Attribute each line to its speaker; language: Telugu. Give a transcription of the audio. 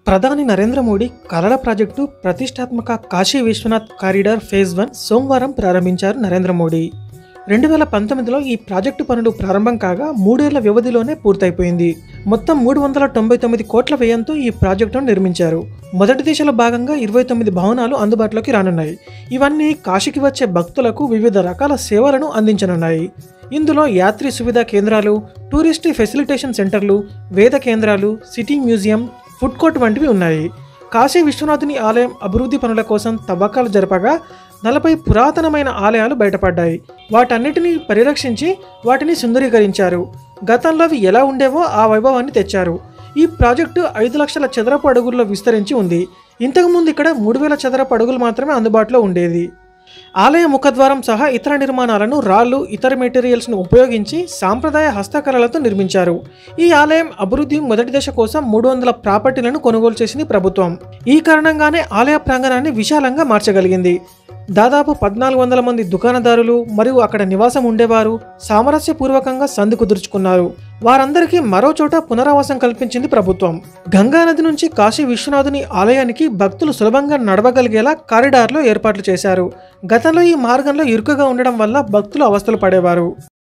Speaker 1: ప్రధాని నరేంద్ర మోడీ కలల ప్రాజెక్టు ప్రతిష్టాత్మక Kashi Vishwanath corridor phase one సోమవారం ప్రారంభించారు నరేంద్ర మోడీ రెండు వేల పంతొమ్మిదిలో ఈ ప్రాజెక్టు పనులు ప్రారంభం కాగా మూడేళ్ల వ్యవధిలోనే పూర్తయిపోయింది మొత్తం మూడు వందల తొంభై తొమ్మిది కోట్ల వ్యయంతో ఈ ప్రాజెక్టును నిర్మించారు మొదటి దశలో భాగంగా ఇరవై తొమ్మిది భవనాలు అందుబాటులోకి రానున్నాయి ఇవన్నీ కాశీకి వచ్చే భక్తులకు వివిధ రకాల సేవలను అందించనున్నాయి ఇందులో యాత్రి సువిధా కేంద్రాలు టూరిస్ట్ ఫెసిలిటేషన్ సెంటర్లు వేద కేంద్రాలు సిటీ మ్యూజియం ఫుడ్ కోర్ట్ వంటివి ఉన్నాయి కాశీ విశ్వనాథుని ఆలయం అభివృద్ధి పనుల కోసం తవ్వకాలు జరపగా నలభై పురాతనమైన ఆలయాలు బయటపడ్డాయి వాటన్నిటిని పరిరక్షించి వాటిని సుందరీకరించారు గతంలో అవి ఎలా ఉండేవో ఆ వైభవాన్ని తెచ్చారు ఈ ప్రాజెక్టు ఐదు లక్షల చదరపు అడుగుల్లో విస్తరించి ఉంది ఇంతకుముందు ఇక్కడ మూడు వేల చదరపు అడుగులు మాత్రమే అందుబాటులో ఉండేది ఆలయ ముఖద్వారం సహా ఇతర నిర్మాణాలను రాళ్ళు ఇతర మెటీరియల్స్ను ఉపయోగించి సాంప్రదాయ హస్తకళలతో నిర్మించారు ఈ ఆలయం అభివృద్ధి మొదటి దశ కోసం మూడు వందల ప్రాపర్టీలను కొనుగోలు చేసింది ప్రభుత్వం ఈ కారణంగానే ఆలయ ప్రాంగణాన్ని విశాలంగా మార్చగలిగింది దాదాపు పద్నాలుగు వందల మంది దుకాణదారులు మరియు అక్కడ నివాసం ఉండేవారు సామరస్యపూర్వకంగా సంధి కుదుర్చుకున్నారు వారందరికీ మరో చోట పునరావాసం కల్పించింది ప్రభుత్వం గంగా నది నుంచి కాశీ విశ్వనాథుని ఆలయానికి భక్తులు సులభంగా నడవగలిగేలా కారిడార్లో ఏర్పాట్లు చేశారు గతంలో ఈ మార్గంలో ఇరుకుగా ఉండడం వల్ల భక్తులు అవస్థలు పడేవారు